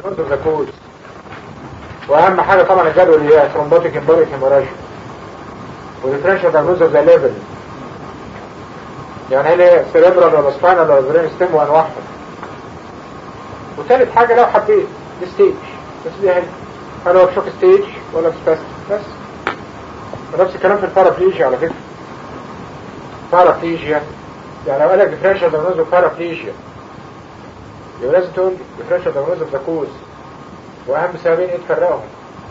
برضه ذاكوز واهم حاجه طبعا الجدول اللي هي ثرومبوتيك امبوليك هيموراجيا وديفرنشال دايجنوز اوف ذا ليفل يعني هل هي سيريبرال ولا سباينال ولا برين ستيم وانواعهم وثالث حاجه لو حبيت الستيج بس دي هل هل هو في شوك ستيج ولا في سباست بس ونفس الكلام في البارافليجيا على فكره بارافليجيا يعني لو قال لك ديفرنشال دايجنوز اوف بارافليجيا يبقى لازم تقول ديفرنشال دايجنوز اوف ذا كوز واهم سببين ايه تفرقهم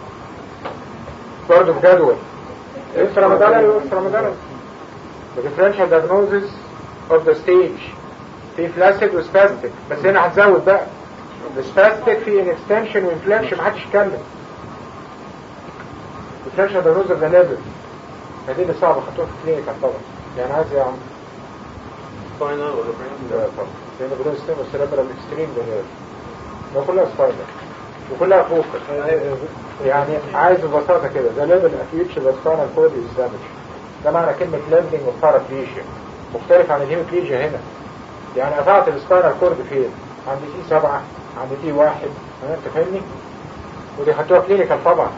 برضه في جدول انفرامدالري وانفرامدالري the differential diagnosis of the stage في فلاسيد وسباستيك بس هنا هتزود بقى السباستيك في extension وانفلاكشن محدش يتكلم differential diagnosis of the level هذه اللي صعبة خطوها في كلينيكال طبعا يعني عايز يا عم سباينال ولا برين لا طبعا لان بدون ستيم والسيربرال اكستريم ده ده كلها سباينال وكلها فوكس يعني عايز ببساطة كده ده ليفل اكيوتش الاسبانال كود از دامج ده معنى كلمة ليفلنج وبارافليجيا مختلف عن الهيموبليجيا هنا يعني قطعت السبانال كورد فين عند تي سبعة عند تي واحد أنا انت فاهمني ودي خدتوها كلينيكال طبعا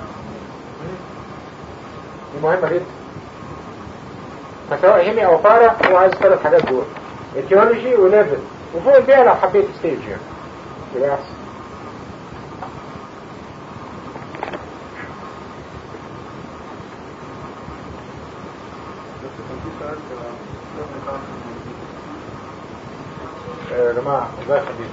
دي مهمة جدا فسواء هيمي او بارا هو عايز ثلاث حاجات دول اتيولوجي وليفل وفوق البيئة لو حبيت ستيج يعني يبقى احسن آه، يا جماعة الله يخليك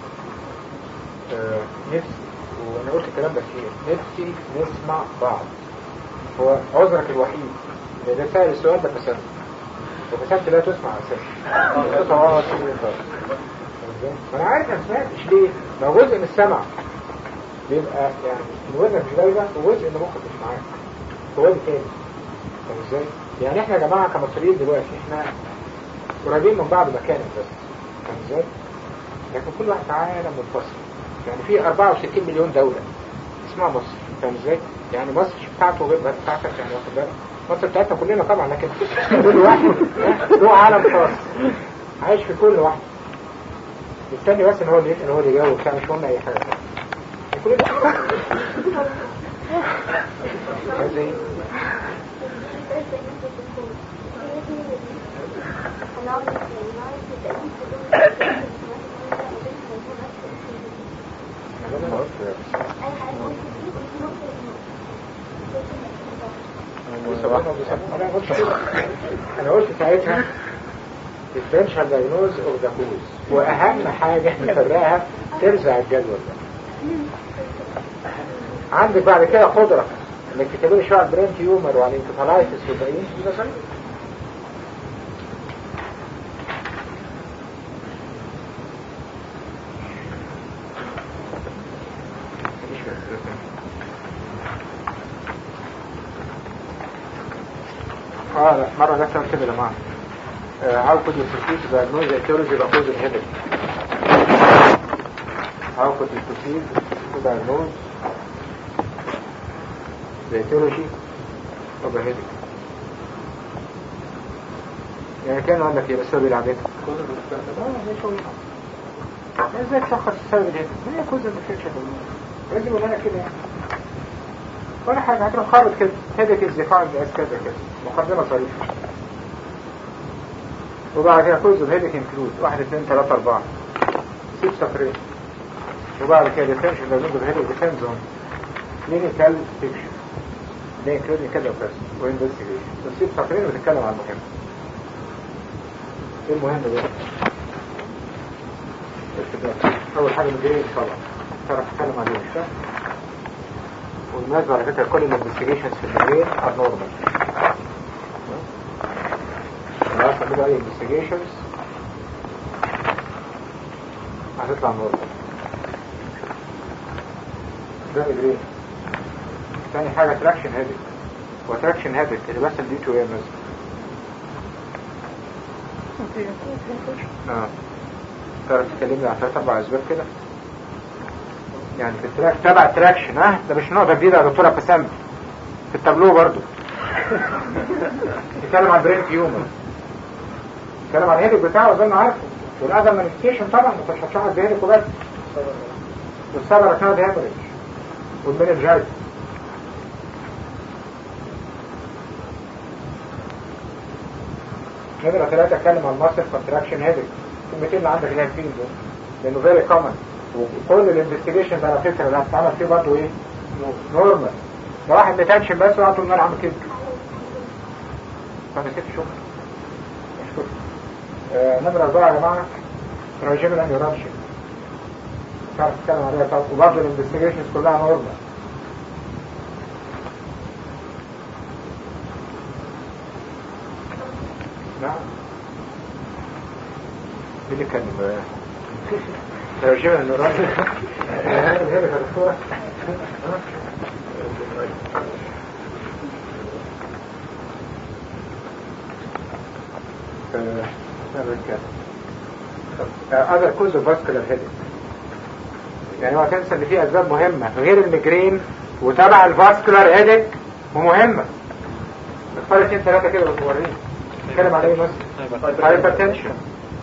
آه، نفسي وانا قلت الكلام ده كتير نفسي نسمع بعض هو عذرك الوحيد اللي ده سأل السؤال ده فسنت وفسنت لا تسمع اساسا ما انا عارف انا سمعتش ليه ما هو جزء من السمع بيبقى يعني الوزن مش دايما وجزء ان مخك مش معاك هو ده تاني طب ازاي؟ يعني احنا يا جماعه كمصريين دلوقتي احنا قريبين من بعض مكانا بس فاهم ازاي؟ لكن كل واحد في عالم منفصل يعني في 64 مليون دولة اسمها مصر فاهم ازاي؟ يعني مصر مش بتاعته غير بتاعتك يعني واخد بالك؟ مصر بتاعتنا كلنا طبعا لكن كل واحد له عالم خاص عايش في كل واحد الثاني بس ان هو اللي يسأل هو اللي يجاوب بتاع مش قلنا اي حاجة كل ده عايز ايه؟ انا ما قلت يا بس. انا قلت كده. انا قلت ساعتها differential diagnosis of the cause واهم حاجة نفرقها ترزع الجدول ده عندك بعد كده قدرة انك تكتب لي شوية على البرين تيومر وعلى الانكفالايتس والباقيين ده صحيح مفيش فكرة. اه لا مرة جت سؤال كده يا جماعة uh, how could you proceed to diagnose the etiology of opposing headache? How could you proceed to diagnose the etiology of a headache? يعني كان قال لك ايه بس هو بيلعب ايه؟ ازاي تشخص السبب الهيدك؟ هي كوز الديفرنشال لازم يقول لنا كده يعني ولا حاجة هتروح خارج كده هيدك از ديفايند از كذا كذا مقدمة صريحة وبعد كده كوز الهيدك انكلود واحد اثنين ثلاثة أربعة ست سفرين وبعد كده ديفرنشال دايجنوز اوف هيدك ديبيندز اون كلينيكال بيكشر ده انكلودنج كذا وكذا وانفستيجيشن بس ست سفرين بتتكلم عن المهم ايه المهم ده؟ أول حاجة مديرين طبعا تعرف تتكلم عليه مش فاهم والمناسبة على فكرة كل الانفستيجيشنز في المديرين are normal لما تعملوا أي انفستيجيشنز هتطلع normal ده مديرين تاني حاجة تراكشن هيدك وتراكشن هيدك اللي بس دي تو ايه مثلا اه تعرف تكلمني عن ثلاث اربع اسباب كده يعني في التراك تبع تراكشن ها ده مش نقطه جديده يا دكتوره بسام في التابلو برضو بيتكلم عن برين تيومر بيتكلم عن الهيدك بتاعه زي ما عارفه والاذى مانيفيكيشن طبعا ما كنتش هتشرح ازاي وبس والسبب كان هيمرج والمنجايت نمرة ثلاثة اتكلم عن ماسل كونتراكشن هيدك الكلمتين اللي عندك اللي هيفين دول لانه فيري كومن وكل الانفستيجيشن ده على فكرة اللي هتتعمل فيه برضه ايه؟ نورمال ده واحد متنشن بس وقعد طول النهار عامل كده فانا ست شكرا اشكرك آه نمرة أربعة يا جماعة تراجمنا نيورابشن مش عارف اتكلم عليها طب وبرضه الانفستيجيشنز كلها نورمال نعم مين اللي كان ترجمة النوراني هذا كان الصورة other cause of vascular headache يعني هو تنسى ان في اسباب مهمة غير المجرين وتبع الفاسكولار هيدك ومهمة اختار اثنين ثلاثة كده وتوريني نتكلم على ايه مثلا هايبرتنشن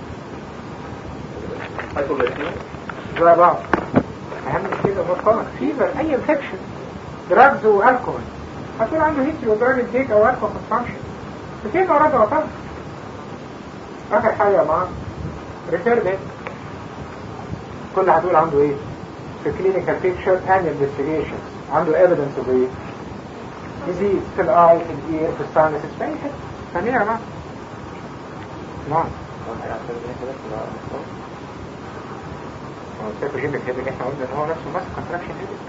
Hypoglycemia. زي بعض اهم كده مرفوع فيبر اي انفكشن دراجز والكحول هتقول عنده هيستري ودراج ديك او الكحول كونسامشن كتير مرض وطن اخر حاجه يا معلم ريفير ده كل هتقول عنده ايه في كلينيكال بيكتشر اند انفستيجيشن عنده ايفيدنس اوف ايه ديزيز في الاي في الاير في الساينس في اي حته فاهمين يا جماعه نعم هو السايكوجينيك هيدك احنا قلنا ان هو نفسه ماسك كونتراكشن هيدك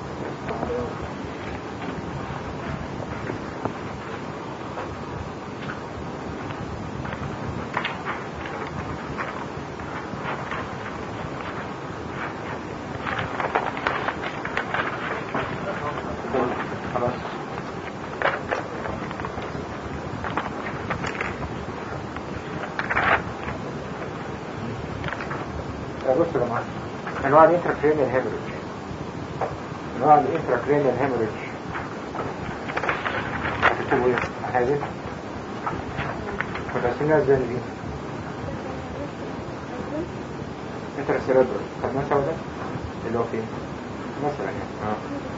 خلاص يا بص يا جماعه انواع الانتراكرينيال هيموريج انواع الانتراكرينيال هيموريج هتكتبوا ايه؟ هذه متقسمينها ازاي دي؟ انترا سيريبرال خدناه سوا ده؟ اللي هو فين؟ مثلا يعني اه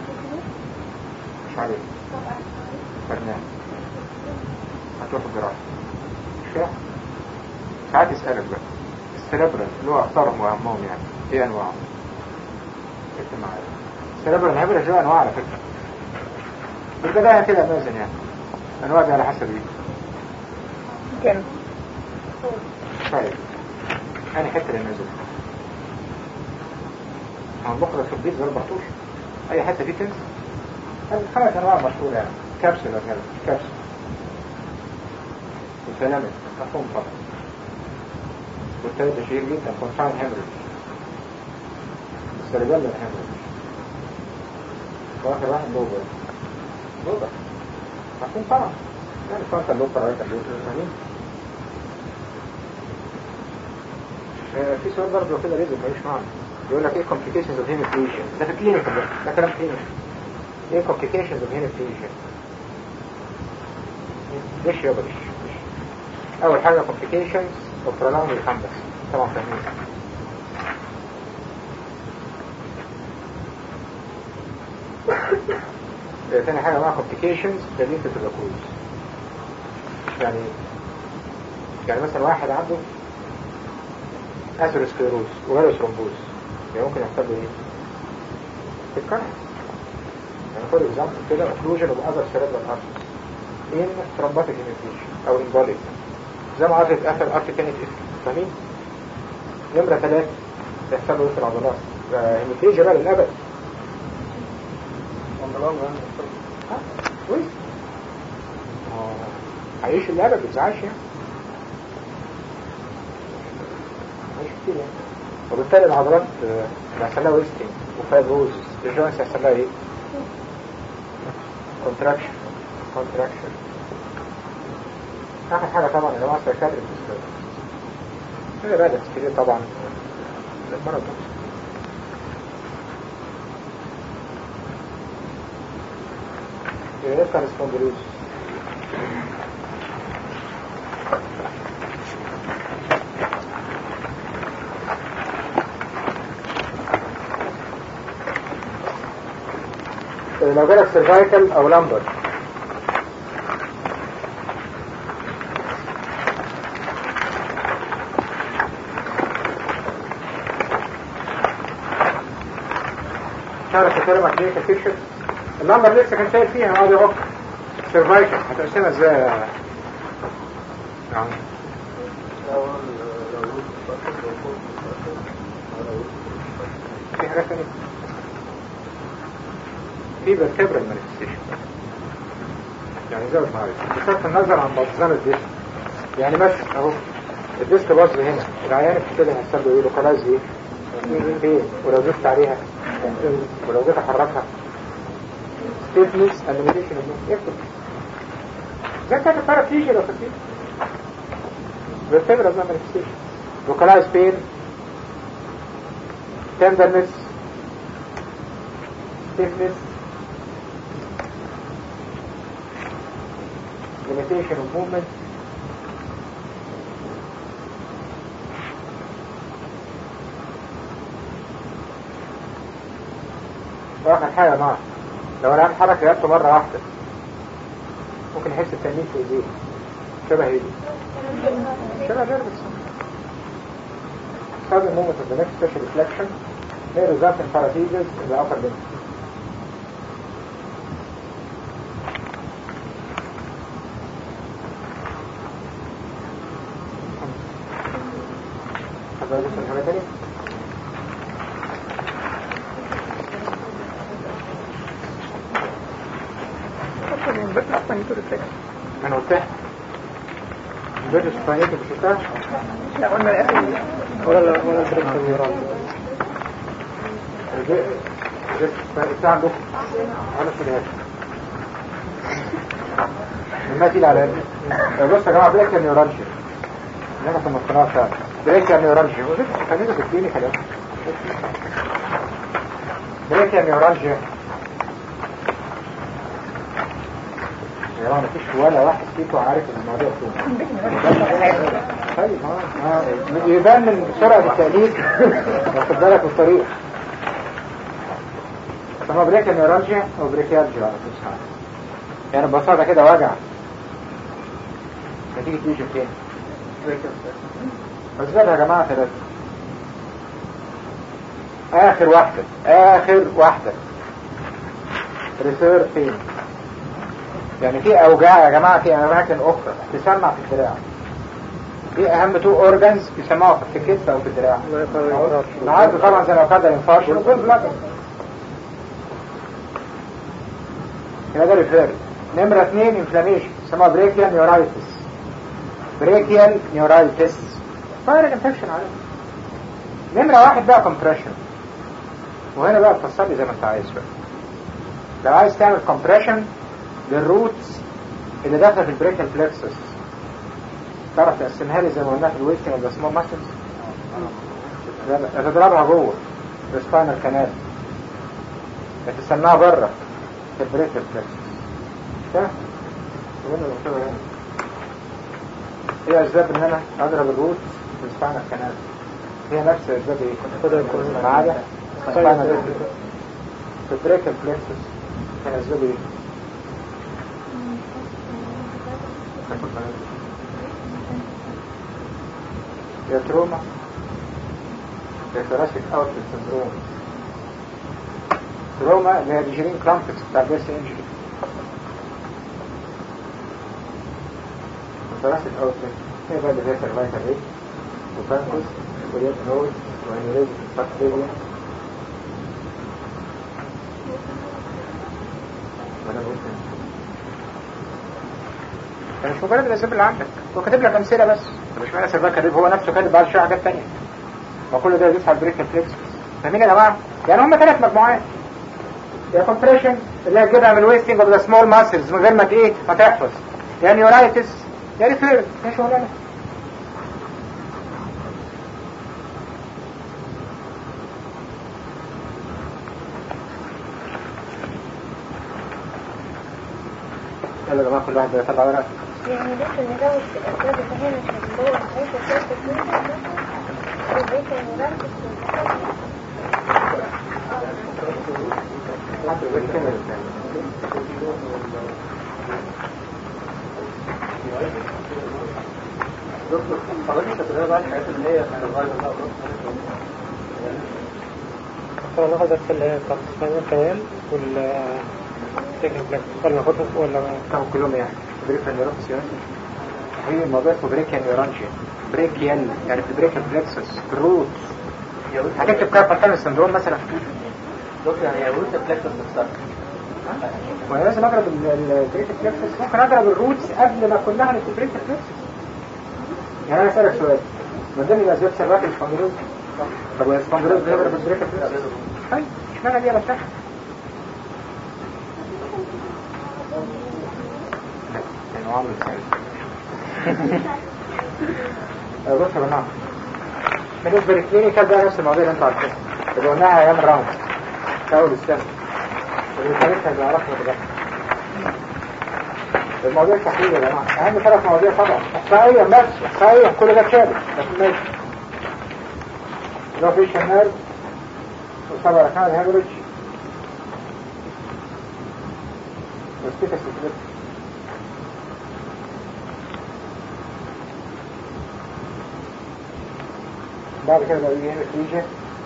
مش عليه خدناه هتروح الجراحة مش فاهم ساعات يسألك بقى السيريبرال اللي هو اختارهم واهمهم يعني ايه انواعهم؟ اكتب معايا السيريبرال هيموريج له انواع على فكرة بالبداية كده مازن يعني انواع دي على حسب ايه؟ كم طيب أنا حتة اللي نازل هو المخرج في البيت غير بطوش أي حتة فيه تنسى هذه خمس أنواع مشهورة يعني كبسولة كده كبسولة والسلامة مفهوم طبعا والثالث شهير جدا كونساين هيموريج السربال هيموريج واخر واحد لوبر لوبر مفهوم طبعا يعني كونساين لوبر رايت اللوبر فاهمين آه، في سؤال برضه كده لازم ماليش معنى يقول لك ايه complications of hemiplegia ده في كلينيكال ده ده كلام كلينيكال ايه complications of hemiplegia ليش يابا ليش ليش؟ اول حاجة complications of prolonged الخندق طبعا فاهمين آه، تاني حاجة مع complications related to the cause يعني يعني مثلا واحد عنده اثيروسكليروز وغير ثرومبوز يعني ممكن يحصل له ايه؟ تتكرر يعني فور اكزامبل كده اوكلوجن اوف اذر سيريبرال ارترز ان ترومباتيك هيميبليشن او امبوليك زي ما عرفت اخر ارت كانت اسم فاهمين؟ نمرة ثلاثة يحصل له ايه في العضلات؟ هيميبليجيا بقى للابد On the long run, ها؟ كويس آه، هيعيش الابد ما بيزعلش يعني مش كتير يعني وبالتالي العضلات آه، بيحصل لها ويستنج وفايبروزس الجوينتس يحصل لها ايه؟ كونتراكشن كونتراكشن اخر حاجه طبعا اللي هو سايكاتريك هذا بقى كتير طبعا المرض ده يبقى سبونديلوز لو جالك سيرفايكال او لامبر تعرف تكلمك ليه كفيكشن اللمبر لسه كان شايل فيها قاعد يعك سيرفايكال هتقسمها ازاي يا يعني في حاجات تانية في vertebral manifestation يعني زي ما عارف بصرف النظر عن بطزان الديسك يعني مثلا اهو الديسك باظ هنا العيان ابتدى هيحصل له ايه لوكالايز ايه فين ولو دوست عليها ولو جيت احركها stiffness and limitation of movement اكتب زي كانت البارaplegia لو خفيف vertebral manifestation localized pain tenderness stiffness limitation of movement واخر حاجة معه لو انا حرك رقبته مرة واحدة ممكن يحس التنين في ايديه شبه ايدي شبه نيرفس sudden movement of the next special reflection may result in parathesis in the upper limb. حد عايز يسأل حاجة تانية؟ انا قلتها البيت الصفانية مش قلتها لا قلنا الاخر ولا لا ولا دريك النيران الساعة عندكم انا في الهاتف ما تيجي على قلبي بص يا جماعة بريك النيورالجيا اللي انا كنا مقتنعها فعلا بريك النيورالجيا خلينا في الدين خلاص بريك النيورالجيا يا جماعة مفيش ولا واحد فيكم عارف الموضوع فين طيب اه اه يبان من سرعة التأليف واخد بالك من الطريق سموها بريكا نيورالجيا او بريكيالجيا على كل حال يعني ببساطة كده وجع نتيجة يجي فين أسبابها يا جماعة ثلاثة آخر واحدة آخر واحدة ريسير فين يعني في أوجاع يا جماعة في أماكن أخرى تسمع في الدراع دي اهم تو اورجانز بيسموها في الكتف او في الدراع العرض طبعا زي ما قدر ينفعش وكل بلاد يبقى ده ريفير نمرة اثنين انفلاميشن اسمها بريكيال نيورايتس بريكيال نيورايتس فايرال انفكشن عليه نمرة واحد بقى كومبريشن وهنا بقى تفصل لي زي ما انت عايز بقى لو عايز تعمل كومبريشن للروتس اللي داخله في البريكال بلكسس تعرف تقسمها لي زي ما قلنا في الويستنج ولا سمول ماسلز تضربها جوه في السباينال كانال تسمعها بره في البريكال بلكسس ده وين المكتوبة هنا ايه اسباب ان انا اضرب الروت في السباينال كانال هي نفس اسباب ايه كنت كده يكون ما عدا سباينال في البريكال بلكسس كان اسباب ايه يا تروما يا ثوراسيك اوتلت سندروم تروما اللي هي ديجرين كرامبكس بتاع البيس انجري ثوراسيك اوتلت هي بقى اللي هي سيرفايكال ريت وبانكوس وريت نود وانيريز بكتيريا وانا بقول يعني مش مجرد الاسباب اللي عندك هو كاتب لك امثله بس طب مش معنى سيرفاك كاتب هو نفسه كاتب بعد شويه حاجات ثانيه ما كل ده يدوس على البريك فليكس فاهمين يا جماعه يعني هم ثلاث مجموعات يا كومبريشن اللي هي تجيبها من ويستنج اوف ذا سمول ماسلز من غير ما ايه ما تحفظ يا نيورايتس يا ريفير يا شغلانه يلا يا جماعه كل واحد يطلع ورقه يعني لسه نزود في الأسباب فهنا مش هنزود عايزة أسباب تكوين وبيت المركز حتى غير كده دكتور حضرتك بتتابع بقى الحاجات اللي هي من الغاية بقى طبعا ناخد بس اللي هي بتاعت السباينال كمان وال تكنيك بلاك ولا ناخدهم ولا طبعا كلهم يعني بريكال نيوروبس يعني هي الموضوع اسمه بريكال نيورانجيا بريكيال يعني في بريكال بلكسس الروت هتكتب كاربال تاني سندروم مثلا دكتور يعني هي روت بلاكتس نفسها وانا لازم اضرب البريكال بلكسس ممكن اضرب الروتس قبل ما كلها نكتب بريكال بلكسس يعني انا اسالك سؤال ما ضمن الاسباب سباك السبوندروز طب والسبوندروز بيضرب البريكال بلكسس طيب اشمعنى دي انا بتاعها يعني عامل سعيد بص يا جماعه بالنسبه للكلينيكال ده نفس المواضيع اللي انتوا عارفينها اللي قلناها ايام الراوند في اول السنه اللي خليتها بيعرفوا ده المواضيع التحليل يا جماعه اهم ثلاث مواضيع طبعا احصائيا بس احصائيا كل ده اتشابه لكن ماشي اللي هو في شمال وسبع ركعات الهيموريدج والسيكا سيكليت بعد كده بقى ايه نتيجة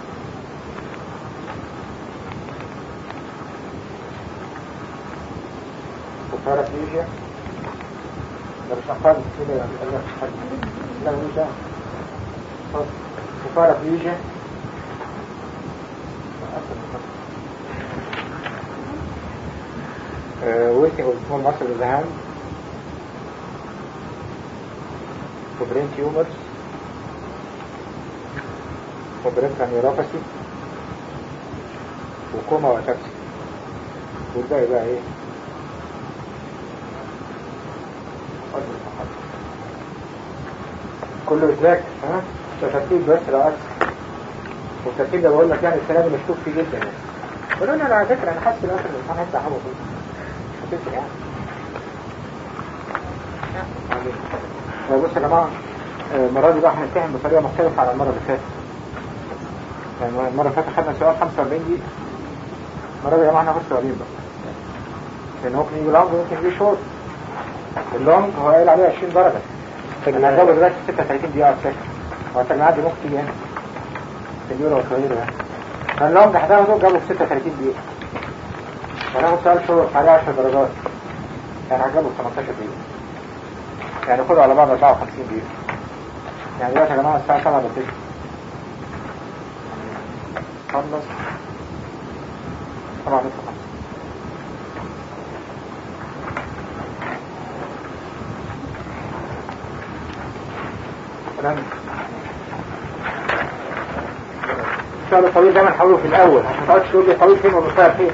كفارة نتيجة ده مش أخطار كده يعني الله حد لا مش ده كفارة نتيجة waiting with small muscle of the hand for brain tumors وبرينكا نيوروباثي وكوما وتاكسي والباقي بقى ايه قدر المحط. كله ازاك ها ده ترتيب بس لا اكثر والترتيب ده بقول لك يعني الكلام اللي مشكوك فيه جدا يعني قولوا لنا على فكره انا حاسس في الاخر الامتحان هيطلع حاجه فيه مش هتفرق يعني بص يا جماعه المره دي بقى هنتهم بطريقه مختلفه عن المره اللي فاتت يعني المرة اللي فاتت خدنا سؤال 45 دقيقة المرة دي يا جماعة هناخد سؤالين بقى لأن ممكن يجي لونج وممكن يجي شورت اللونج هو قايل عليه 20 درجة انا هجاوب دلوقتي 36 دقيقة على فكرة هو التجميعات دي ممكن تيجي هنا في اليورو والكويرو يعني فاللونج هتاخده جابه في 36 دقيقة وهناخد سؤال شورت عليه 10 درجات يعني هجاوبه في 18 دقيقة يعني خدوا على بعض 54 دقيقة يعني دلوقتي يا جماعة الساعة 7 بالليل خلص طبعا لسه خلص تمام السؤال الطويل دايما حاوله في الاول عشان ما تقعدش تقول لي طويل فين ومقصير فين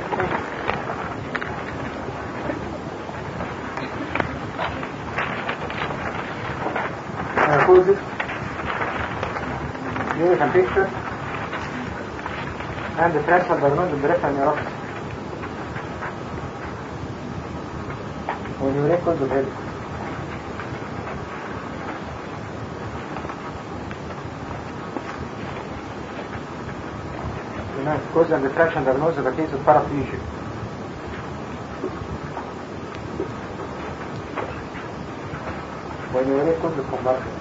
causes unit and picture and the transfer diagnose of peripheral neuropathy. When you record the head. You know, cause and diffraction diagnose of a case of paraplegia. When you record the conversion.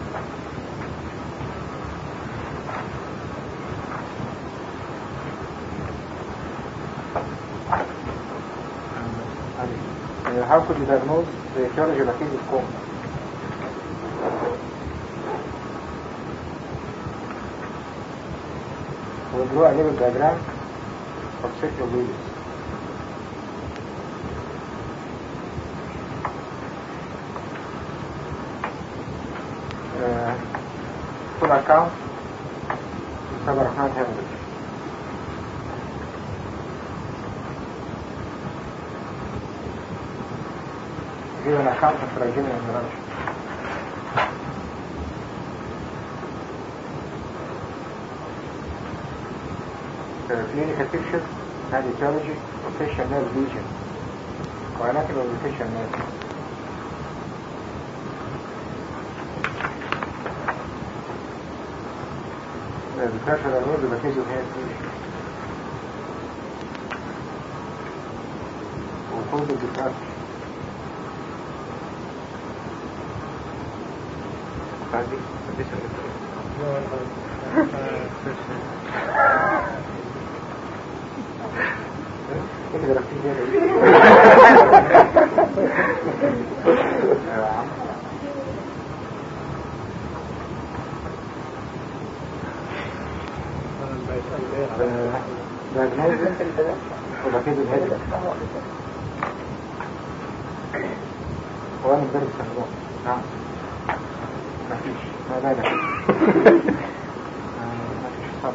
Uh, how could you diagnose the etiology of a case of coma? We'll draw a little diagram of sexual babies. Uh, full account Sabarkand hemorrhage. give an account of trigeminal hemorrhage. The clinical picture and etiology of facial nerve lesion or anatomy of the facial nerve. Uh, the pressure diagnosis of a case of head lesion. كود الدفاع عندي عندي سؤال ايه اللي درستيه ده يا عم ده جنازة ولا كده الهدف هو انا مدرس سنوات نعم مفيش ما لا لا آه، مفيش صبر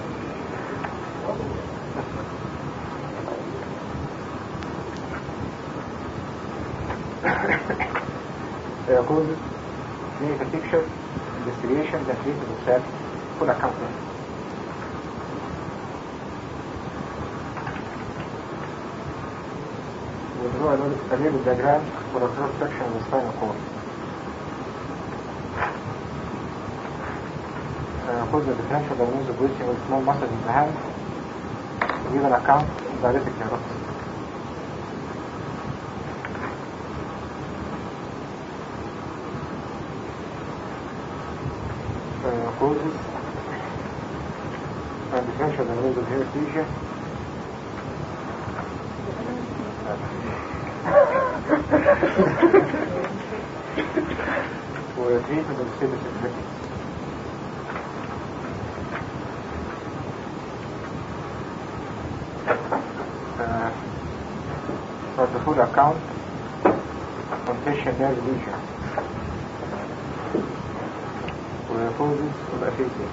يقول clinical picture investigation that treatment of self full accountability واللي هو نقول تقليل الدياجرام والكروس سكشن والسباينال كورد يقول the differential diagnosis of wasting with small muscles in the hand give an account of diabetic neuropathy uh, causes and differential diagnosis of hemiplegia وتريتمنت of serious infections uh, for the full account on patient nerve lesion وcauses of aphasia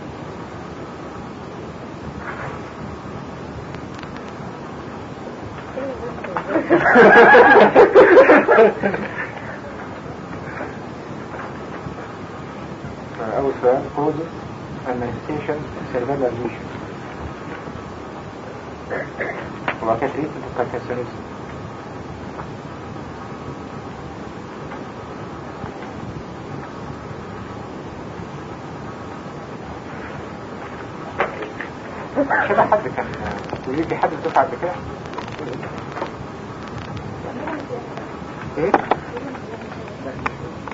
أول سؤال causes and manifestation of cerebellar lesion وبعد كده treatment of Parkinsonism كده حد كان يقول لي حد بتفعل بكده ايه